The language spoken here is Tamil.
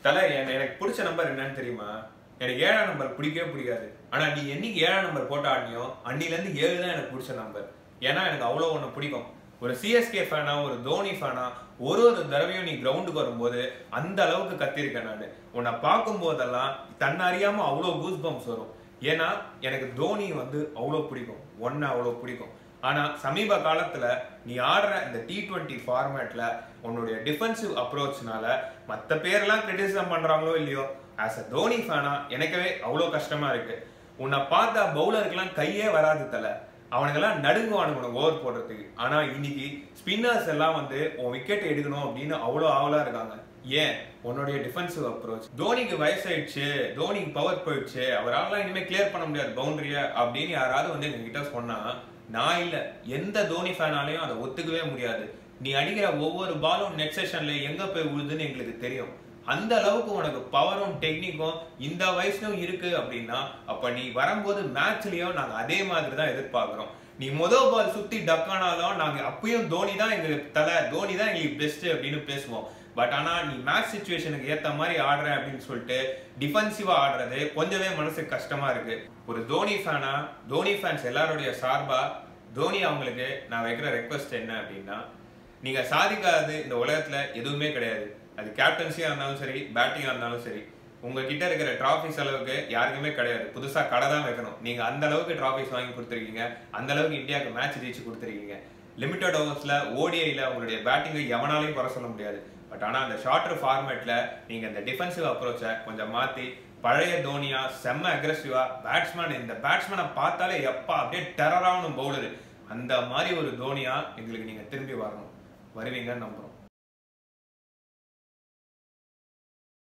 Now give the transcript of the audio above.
தல என் எனக்கு பிடிச்ச நம்பர் என்னன்னு தெரியுமா எனக்கு ஏழாம் நம்பர் பிடிக்கவே பிடிக்காது ஆனா நீ என்னைக்கு ஏழாம் நம்பர் போட்ட ஆடினியோ அன்னில இருந்து ஏழு தான் எனக்கு பிடிச்ச நம்பர் ஏன்னா எனக்கு அவ்வளோ ஒன்று பிடிக்கும் ஒரு சிஎஸ்கே ஃபேனா ஒரு தோனி ஃபேனா ஒரு ஒரு தடவையும் நீ கிரவுண்டுக்கு வரும்போது அந்த அளவுக்கு கத்திருக்கேன் நான் உன்னை பார்க்கும் போதெல்லாம் தன்னை அறியாம அவ்வளோ கூஸ் பம்ப்ஸ் வரும் ஏன்னா எனக்கு தோனி வந்து அவ்வளோ பிடிக்கும் ஒன்னு அவ்வளோ பிடிக்கும் ஆனா சமீப காலத்துல நீ ஆடுற இந்த டி டுவெண்ட்டி ஃபார்மேட்ல உன்னுடைய டிஃபென்சிவ் அப்ரோச்னால மற்ற பேர்லாம் கிரிட்டிசிசம் பண்றாங்களோ இல்லையோ ஆஸ் அ தோனி ஃபேனா எனக்கவே அவ்வளோ கஷ்டமா இருக்கு உன்னை பார்த்தா பவுலருக்கெல்லாம் கையே வராது தல அவனுங்கெல்லாம் நடுங்குவானுங்க உனக்கு ஓவர் போடுறதுக்கு ஆனா இன்னைக்கு ஸ்பின்னர்ஸ் எல்லாம் வந்து உன் விக்கெட் எடுக்கணும் அப்படின்னு அவ்வளோ ஆவலா இருக்காங்க ஏன் உன்னுடைய டிஃபென்சிவ் அப்ரோச் தோனிக்கு வயசாயிடுச்சு தோனிக்கு பவர் போயிடுச்சு அவரால் இனிமே கிளியர் பண்ண முடியாது பவுண்டரிய அப்படின்னு யாராவது வந்து எங்ககிட்ட சொன்னா நான் இல்ல எந்த தோனி ஃபேனாலையும் அதை ஒத்துக்கவே முடியாது நீ அடிக்கிற ஒவ்வொரு பாலும் நெட் செஷன்ல எங்க போய் விழுதுன்னு எங்களுக்கு தெரியும் அந்த அளவுக்கு உனக்கு பவரும் டெக்னிக்கும் இந்த வயசுலயும் இருக்கு அப்படின்னா அப்ப நீ வரும்போது மேட்ச்லயும் நாங்க அதே மாதிரி தான் எதிர்பார்க்கிறோம் நீ மொதல் பால் சுத்தி டக்கானாலும் நாங்க அப்பயும் தோனி தான் எங்களுக்கு தலை தோனி தான் எங்களுக்கு பெஸ்ட் அப்படின்னு பேசுவோம் பட் ஆனா நீ மேட்ச் சுச்சுவேஷனுக்கு ஏத்த மாதிரி ஆடுற அப்படின்னு சொல்லிட்டு டிஃபென்சிவா ஆடுறது கொஞ்சமே மனசுக்கு கஷ்டமா இருக்கு ஒரு தோனி ஃபேனா தோனி ஃபேன்ஸ் எல்லாருடைய சார்பா தோனி அவங்களுக்கு நான் வைக்கிற ரெக்வஸ்ட் என்ன அப்படின்னா நீங்க சாதிக்காதது இந்த உலகத்துல எதுவுமே கிடையாது அது கேப்டன்சியா இருந்தாலும் சரி பேட்டிங்கா இருந்தாலும் சரி உங்ககிட்ட இருக்கிற டிராஃபிஸ் அளவுக்கு யாருக்குமே கிடையாது புதுசா கடை தான் வைக்கணும் நீங்க அந்த அளவுக்கு டிராஃபிஸ் வாங்கி கொடுத்துருக்கீங்க அந்த அளவுக்கு இந்தியாவுக்கு மேட்ச் ஜெயிச்சு கொடுத்துருக்கீங்க லிமிட்டட் ஓவர்ஸ்ல ஓடிஐல உங்களுடைய பேட்டிங்கை எவனாலையும் குறை சொல்ல முடியாது பட் ஆனா அந்த ஷார்ட்டர் ஃபார்மேட்ல நீங்க இந்த டிஃபென்சிவ் அப்ரோச்சை கொஞ்சம் மாத்தி பழைய தோனியா செம்ம அக்ரெசிவா பேட்ஸ்மேன் இந்த பேட்ஸ்மேனை பார்த்தாலே எப்பா அப்படியே டெரராகணும் பவுலரு அந்த மாதிரி ஒரு தோனியா எங்களுக்கு நீங்க திரும்பி வரணும் வருவீங்கன்னு நம்புறோம்